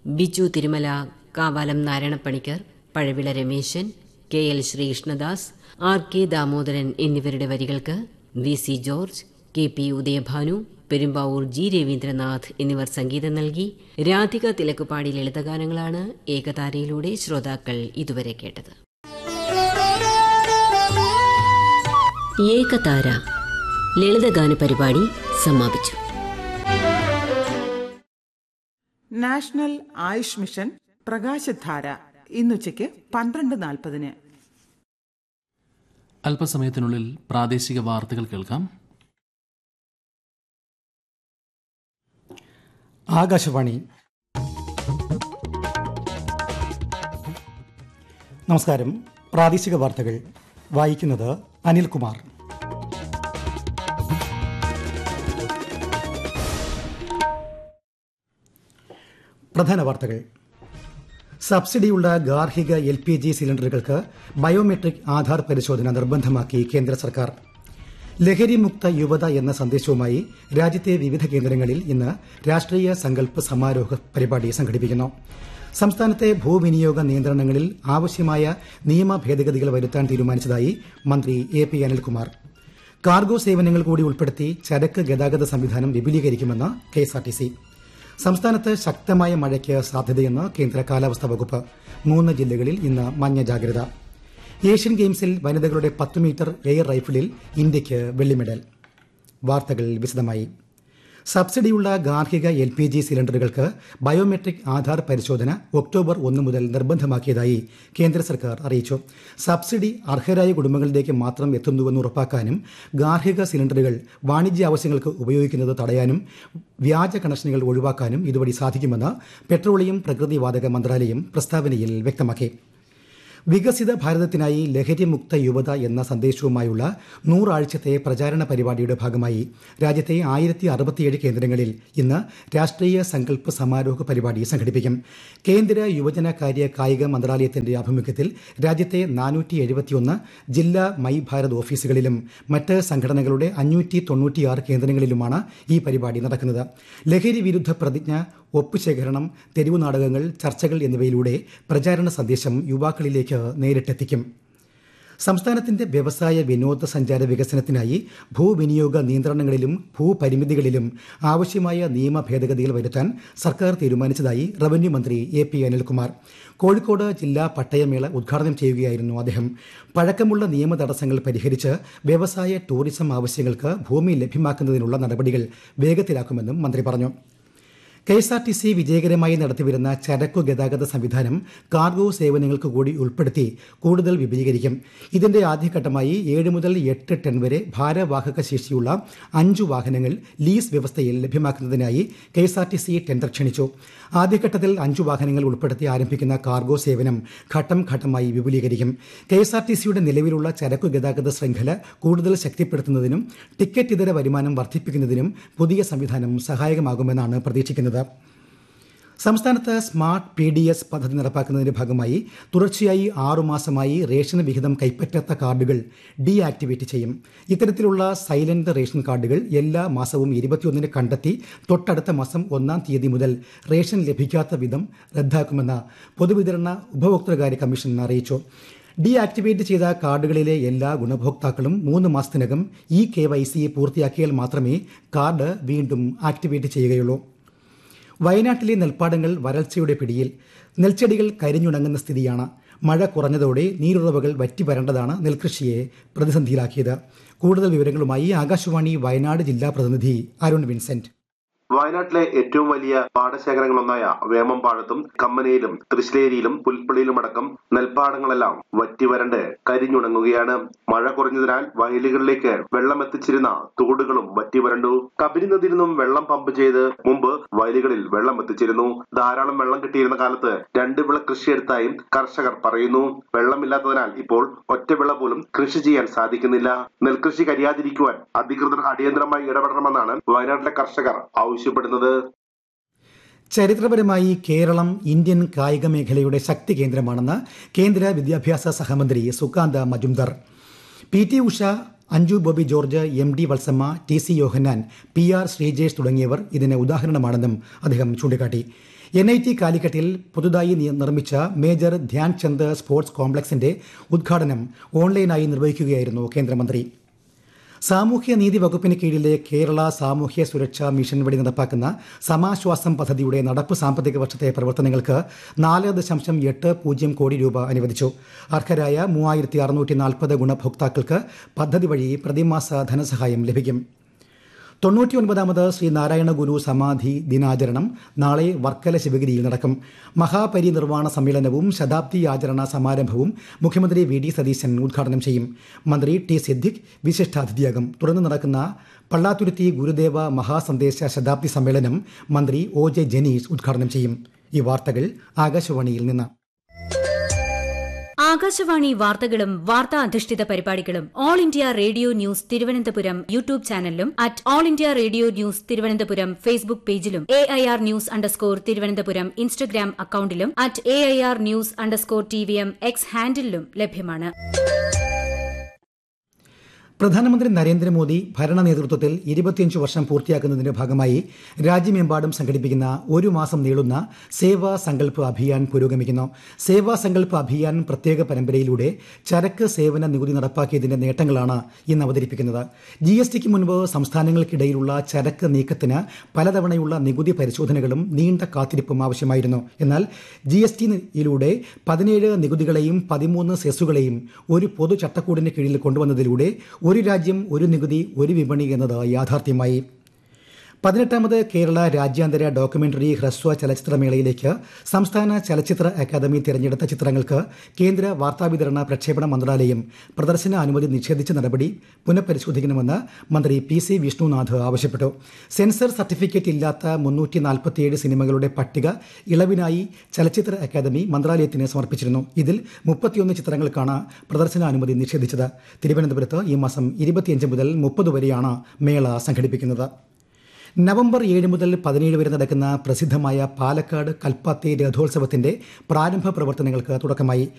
Biju Thirumala Kavalam Narayana Panicker Pazhavila Ramesan K L Sreekrishnadas R K Damodaran എന്നിവരുടെ വരികൾക്ക് V C George K P Udayabhanu Perumbavoor G Raveendranath എന്നിവർ സംഗീതം നൽകി രാധിക തിലക്കുപാടി ലളിതഗാനങ്ങളാണ് ഏകതാരയിലൂടെ ശ്രോതാക്കൾ ഇതുവരെ കേട്ടത് ഏകതാര ലളിതഗാന പരിപാടി സമാപിച്ചു നാഷണൽ ആയുഷ് മിഷൻ പ്രകാശധാര ഇന്നുച്ചയ്ക്ക് പന്ത്രണ്ട് നാൽപ്പതിന് അല്പസമയത്തിനുള്ളിൽ പ്രാദേശിക വാർത്തകൾ കേൾക്കാം ആകാശവാണി നമസ്കാരം പ്രാദേശിക വാർത്തകൾ വായിക്കുന്നത് അനിൽകുമാർ പ്രധാന വാർത്തകൾ സബ്സിഡിയുള്ള ഗാർഹിക എൽ പി ജി സിലിണ്ടറുകൾക്ക് ബയോമെട്രിക് ആധാർ പരിശോധന നിർബന്ധമാക്കി കേന്ദ്ര സർക്കാർ ലഹരിമുക്ത യുവത എന്ന സന്ദേശവുമായി രാജ്യത്തെ വിവിധ കേന്ദ്രങ്ങളിൽ ഇന്ന് രാഷ്ട്രീയ സങ്കല്പ സമാരോഹ പരിപാടി സംഘടിപ്പിക്കുന്നു സംസ്ഥാനത്തെ ഭൂവിനിയോഗ നിയന്ത്രണങ്ങളിൽ ആവശ്യമായ നിയമ ഭേദഗതികൾ വരുത്താൻ തീരുമാനിച്ചതായി മന്ത്രി എ പി അനിൽകുമാർ കാർഗോ സേവനങ്ങൾ കൂടി ഉൾപ്പെടുത്തി ചരക്ക് ഗതാഗത സംവിധാനം വിപുലീകരിക്കുമെന്ന് കെഎസ്ആർടിസി സംസ്ഥാനത്ത് ശക്തമായ മഴയ്ക്ക് സാധ്യതയെന്ന് കേന്ദ്ര കാലാവസ്ഥാ വകുപ്പ് മൂന്ന് ജില്ലകളിൽ ഇന്ന് മഞ്ഞ ജാഗ്രത ഏഷ്യൻ ഗെയിംസിൽ വനിതകളുടെ പത്ത് മീറ്റർ എയർ റൈഫിളിൽ ഇന്ത്യയ്ക്ക് വെള്ളി മെഡൽ വാർത്തകൾ വിശദമായി സബ്സിഡിയുള്ള ഗാർഹിക എൽ പി ജി സിലിണ്ടറുകൾക്ക് ബയോമെട്രിക് ആധാർ പരിശോധന ഒക്ടോബർ ഒന്ന് മുതൽ നിർബന്ധമാക്കിയതായി കേന്ദ്ര സർക്കാർ അറിയിച്ചു സബ്സിഡി അർഹരായ കുടുംബങ്ങളിലേക്ക് മാത്രം എത്തുന്നുവെന്ന് ഉറപ്പാക്കാനും ഗാർഹിക സിലിണ്ടറുകൾ വാണിജ്യ ആവശ്യങ്ങൾക്ക് ഉപയോഗിക്കുന്നത് തടയാനും വ്യാജ കണക്ഷനുകൾ ഒഴിവാക്കാനും ഇതുവഴി സാധിക്കുമെന്ന് പെട്രോളിയം പ്രകൃതിവാതക മന്ത്രാലയം പ്രസ്താവനയിൽ വ്യക്തമാക്കി വികസിത ഭാരതത്തിനായി ലഹരിമുക്ത യുവത എന്ന സന്ദേശവുമായുള്ള നൂറാഴ്ചത്തെ പ്രചാരണ പരിപാടിയുടെ ഭാഗമായി രാജ്യത്തെ ആയിരത്തി അറുപത്തിയേഴ് കേന്ദ്രങ്ങളിൽ ഇന്ന് രാഷ്ട്രീയ സങ്കല്പ സമാരോഹ പരിപാടി സംഘടിപ്പിക്കും കേന്ദ്ര യുവജനകാര്യ കായിക മന്ത്രാലയത്തിന്റെ ആഭിമുഖ്യത്തിൽ രാജ്യത്തെ നാനൂറ്റി എഴുപത്തിയൊന്ന് ജില്ലാ മൈ ഭാരത് ഓഫീസുകളിലും മറ്റ് സംഘടനകളുടെ അഞ്ഞൂറ്റി തൊണ്ണൂറ്റിയാറ് കേന്ദ്രങ്ങളിലുമാണ് ഈ പരിപാടി നടക്കുന്നത് ലഹരി വിരുദ്ധ പ്രതിജ്ഞ ഒപ്പുശേഖരണം തെരുവു നാടകങ്ങൾ ചർച്ചകൾ എന്നിവയിലൂടെ പ്രചാരണ സന്ദേശം യുവാക്കളിലേക്ക് നേരിട്ടെത്തിക്കും സംസ്ഥാനത്തിന്റെ വ്യവസായ വിനോദസഞ്ചാര വികസനത്തിനായി ഭൂവിനിയോഗ നിയന്ത്രണങ്ങളിലും ഭൂപരിമിതികളിലും ആവശ്യമായ നിയമ ഭേദഗതികൾ വരുത്താൻ സർക്കാർ തീരുമാനിച്ചതായി റവന്യൂ മന്ത്രി എ പി അനിൽകുമാർ കോഴിക്കോട് ജില്ലാ പട്ടയമേള ഉദ്ഘാടനം ചെയ്യുകയായിരുന്നു അദ്ദേഹം പഴക്കമുള്ള നിയമ തടസ്സങ്ങൾ പരിഹരിച്ച് വ്യവസായ ടൂറിസം ആവശ്യങ്ങൾക്ക് ഭൂമി ലഭ്യമാക്കുന്നതിനുള്ള നടപടികൾ വേഗത്തിലാക്കുമെന്നും മന്ത്രി പറഞ്ഞു K S R T C വിജയകരമായി നടത്തിവരുന്ന ചരക്കു ഗതാഗത സംവിധാനം കാർഗോ സേവനങ്ങൾക്ക് കൂടി ഉൾപ്പെടുത്തി കൂടുതൽ വിപുലീകരിക്കും ഇതിന്റെ ആദ്യഘട്ടമായി ഏഴ് മുതൽ എട്ട് ടൺ വരെ ഭാരവാഹക ശേഷിയുള്ള അഞ്ചു വാഹനങ്ങൾ ലീസ് വ്യവസ്ഥയിൽ ലഭ്യമാക്കുന്നതിനായി K S R T C tender ക്ഷണിച്ചു ആദ്യഘട്ടത്തിൽ അഞ്ചു വാഹനങ്ങൾ ഉൾപ്പെടുത്തി ആരംഭിക്കുന്ന കാർഗോ സേവനം ഘട്ടം ഘട്ടമായി വിപുലീകരിക്കും കെ എസ് ആർ ടി സിയുടെ നിലവിലുള്ള ചരക്കു ഗതാഗത ശൃംഖല കൂടുതൽ ശക്തിപ്പെടുത്തുന്നതിനും ടിക്കറ്റ് ഇതര വരുമാനം വർദ്ധിപ്പിക്കുന്നതിനും പുതിയ സംവിധാനം സഹായകമാകുമെന്നാണ് പ്രതീക്ഷിക്കുന്നത് സംസ്ഥാനത്ത് സ്മാർട്ട് പി ഡി എസ് പദ്ധതി നടപ്പാക്കുന്നതിന്റെ ഭാഗമായി തുടർച്ചയായി ആറുമാസമായി റേഷൻ വിഹിതം കൈപ്പറ്റാത്ത കാർഡുകൾ ഡീ ആക്ടിവേറ്റ് ചെയ്യും ഇത്തരത്തിലുള്ള സൈലന്റ് റേഷൻ കാർഡുകൾ എല്ലാ മാസവും ഇരുപത്തിയൊന്നിന് കണ്ടെത്തി തൊട്ടടുത്ത മാസം ഒന്നാം തീയതി മുതൽ റേഷൻ ലഭിക്കാത്ത വിധം റദ്ദാക്കുമെന്ന് പൊതുവിതരണ ഉപഭോക്തൃകാര്യ കമ്മീഷൻ അറിയിച്ചു ഡീ ആക്ടിവേറ്റ് ചെയ്ത കാർഡുകളിലെ എല്ലാ ഗുണഭോക്താക്കളും മൂന്ന് മാസത്തിനകം ഇ കെ വൈ സി പൂർത്തിയാക്കിയാൽ മാത്രമേ കാർഡ് വീണ്ടും ആക്ടിവേറ്റ് ചെയ്യുകയുള്ളൂ വയനാട്ടിലെ നെൽപ്പാടങ്ങൾ വരൾച്ചയുടെ പിടിയിൽ നെൽച്ചെടികൾ കരിഞ്ഞുണങ്ങുന്ന സ്ഥിതിയാണ് മഴ കുറഞ്ഞതോടെ നീരുറവകൾ വറ്റി വരേണ്ടതാണ് നെൽകൃഷിയെ പ്രതിസന്ധിയിലാക്കിയത് കൂടുതൽ വിവരങ്ങളുമായി ആകാശവാണി വയനാട് ജില്ലാ പ്രതിനിധി അരുൺ വിൻസെന്റ് വയനാട്ടിലെ ഏറ്റവും വലിയ പാടശേഖരങ്ങളൊന്നായ വേമമ്പാടത്തും കമ്മനയിലും തൃശ്ശേരിയിലും പുൽപ്പള്ളിയിലും അടക്കം നെൽപ്പാടങ്ങളെല്ലാം വറ്റി വരണ്ട് കരിഞ്ഞുണങ്ങുകയാണ് മഴ കുറഞ്ഞതിനാൽ വയലുകളിലേക്ക് വെള്ളം എത്തിച്ചിരുന്ന തോടുകളും വറ്റി വരണ്ടു കബരി നദിയിൽ നിന്നും വെള്ളം പമ്പ് ചെയ്ത് മുമ്പ് വയലുകളിൽ വെള്ളം എത്തിച്ചിരുന്നു ധാരാളം വെള്ളം കിട്ടിയിരുന്ന കാലത്ത് രണ്ട് വിള കൃഷിയെടുത്തായും കർഷകർ പറയുന്നു വെള്ളമില്ലാത്തതിനാൽ ഇപ്പോൾ ഒറ്റ വിള പോലും കൃഷി ചെയ്യാൻ സാധിക്കുന്നില്ല നെൽകൃഷി കരിയാതിരിക്കുവാൻ അധികൃതർ അടിയന്തരമായി ഇടപെടണമെന്നാണ് വയനാട്ടിലെ കർഷകർ ആവശ്യപ്പെടുന്നത് ചരിത്രപരമായി കേരളം ഇന്ത്യൻ കായിക മേഖലയുടെ ശക്തി കേന്ദ്രമാണെന്ന് കേന്ദ്ര വിദ്യാഭ്യാസ സഹമന്ത്രി Sukanta Majumdar P T Usha Anju Bobby George M D Valsamma T C Yohannan P R Sreejesh തുടങ്ങിയവർ ഇതിന് ഉദാഹരണമാണെന്നും അദ്ദേഹം ചൂണ്ടിക്കാട്ടി എൻ ഐ ടി കാലിക്കറ്റിൽ പുതുതായി നി- നിർമ്മിച്ച മേജർ ധ്യാൻചന്ദ് സ്പോർട്സ് കോംപ്ലക്സിന്റെ ഉദ്ഘാടനം ഓൺലൈനായി നിർവഹിക്കുകയായിരുന്നു കേന്ദ്രമന്ത്രി സാമൂഹ്യ നീതി വകുപ്പിന് കീഴിലെ കേരള സാമൂഹ്യ സുരക്ഷാ മിഷൻ വഴി നടപ്പാക്കുന്ന സമാശ്വാസം പദ്ധതിയുടെ നടപ്പ് സാമ്പത്തിക വർഷത്തെ പ്രവർത്തനങ്ങൾക്ക് നാല് ദശാംശം എട്ട് പൂജ്യം കോടി രൂപ അനുവദിച്ചു അർഹരായ മൂവായിരത്തി അറുന്നൂറ്റി നാൽപ്പത് ഗുണഭോക്താക്കൾക്ക് പദ്ധതി വഴി പ്രതിമാസ ധനസഹായം ലഭിക്കും തൊണ്ണൂറ്റിയൊൻപതാമത് ശ്രീ നാരായണ ഗുരു സമാധി ദിനാചരണം നാളെ വർക്കല ശിവഗിരിയിൽ നടക്കും മഹാപരിനിർവാണ സമ്മേളനവും ശതാബ്ദി ആചരണ സമാരംഭവും മുഖ്യമന്ത്രി വി ഡി സതീശൻ ഉദ്ഘാടനം ചെയ്യും മന്ത്രി ടി സിദ്ദിഖ് വിശിഷ്ടാതിഥിയാകും തുടർന്ന് നടക്കുന്ന പള്ളാത്തുരുത്തി ഗുരുദേവ മഹാസന്ദേശ ശതാബ്ദി സമ്മേളനം മന്ത്രി ഒ ജെ ജനീഷ് ഉദ്ഘാടനം ചെയ്യും ഈ വാർത്തകൾ ആകാശവാണിയിൽ നിന്ന് ആകാശവാണി വാർത്തകളും വാർത്താ അധിഷ്ഠിത പരിപാടികളും all India radio news Thiruvananthapuram YouTube ചാനലിലും at all India radio news Thiruvananthapuram Facebook പേജിലും A I R news underscore Thiruvananthapuram Instagram അക്കൌണ്ടിലും at A I R news underscore T V M X ഹാൻഡിലും ലഭ്യമാണ് പ്രധാനമന്ത്രി നരേന്ദ്രമോദി ഭരണ നേതൃത്വത്തിൽ ഇരുപത്തിയഞ്ച് വർഷം പൂർത്തിയാക്കുന്നതിന്റെ ഭാഗമായി രാജ്യമെമ്പാടും സംഘടിപ്പിക്കുന്ന ഒരു മാസം നീളുന്ന സേവാ സങ്കല്പ് അഭിയാൻ പുരോഗമിക്കുന്നു സേവാ സങ്കല്പ് അഭിയാൻ പ്രത്യേക പരമ്പരയിലൂടെ ചരക്ക് സേവന നികുതി നടപ്പാക്കിയതിന്റെ നേട്ടങ്ങളാണ് ഇന്ന് അവതരിപ്പിക്കുന്നത് ജി എസ് ടിക്ക് മുൻപ് സംസ്ഥാനങ്ങൾക്കിടയിലുള്ള ചരക്ക് നീക്കത്തിന് പലതവണയുള്ള നികുതി പരിശോധനകളും നീണ്ട കാത്തിരിപ്പും ആവശ്യമായിരുന്നു എന്നാൽ ജി എസ് ടിയിലൂടെ പതിനേഴ് നികുതികളെയും പതിമൂന്ന് സെസ്സുകളെയും ഒരു പൊതു ചട്ടക്കൂടിന് കീഴിൽ കൊണ്ടുവന്നതിലൂടെ ഒരു രാജ്യം ഒരു നികുതി ഒരു വിപണി എന്നത് യാഥാർത്ഥ്യമായി പതിനെട്ടാമത് കേരള രാജ്യാന്തര ഡോക്യുമെന്ററി ഹ്രസ്വ ചലച്ചിത്രമേളയിലേക്ക് സംസ്ഥാന ചലച്ചിത്ര അക്കാദമി തിരഞ്ഞെടുത്ത ചിത്രങ്ങൾക്ക് കേന്ദ്ര വാർത്താവിതരണ പ്രക്ഷേപണ മന്ത്രാലയം പ്രദർശന അനുമതി നിഷേധിച്ച നടപടി പുനഃപരിശോധിക്കണമെന്ന് മന്ത്രി പി സി വിഷ്ണുനാഥ് ആവശ്യപ്പെട്ടു സെൻസർ സർട്ടിഫിക്കറ്റ് ഇല്ലാത്ത മുന്നൂറ്റി നാൽപ്പത്തിയേഴ് സിനിമകളുടെ പട്ടിക ഇളവിനായി ചലച്ചിത്ര അക്കാദമി മന്ത്രാലയത്തിന് സമർപ്പിച്ചിരുന്നു ഇതിൽ മുപ്പത്തിയൊന്ന് ചിത്രങ്ങൾക്കാണ് പ്രദർശനാനുമതി നിഷേധിച്ചത് തിരുവനന്തപുരത്ത് ഈ മാസം ഇരുപത്തിയഞ്ച് മുതൽ മുപ്പത് വരെയാണ് മേള സംഘടിപ്പിക്കുന്നത് നവംബർ ഏഴ് മുതൽ പതിനേഴ് വരെ നടക്കുന്ന പ്രസിദ്ധമായ പാലക്കാട് കൽപ്പാത്തി രഥോത്സവത്തിന്റെ പ്രാരംഭ പ്രവർത്തനങ്ങൾക്ക് തുടക്കമായി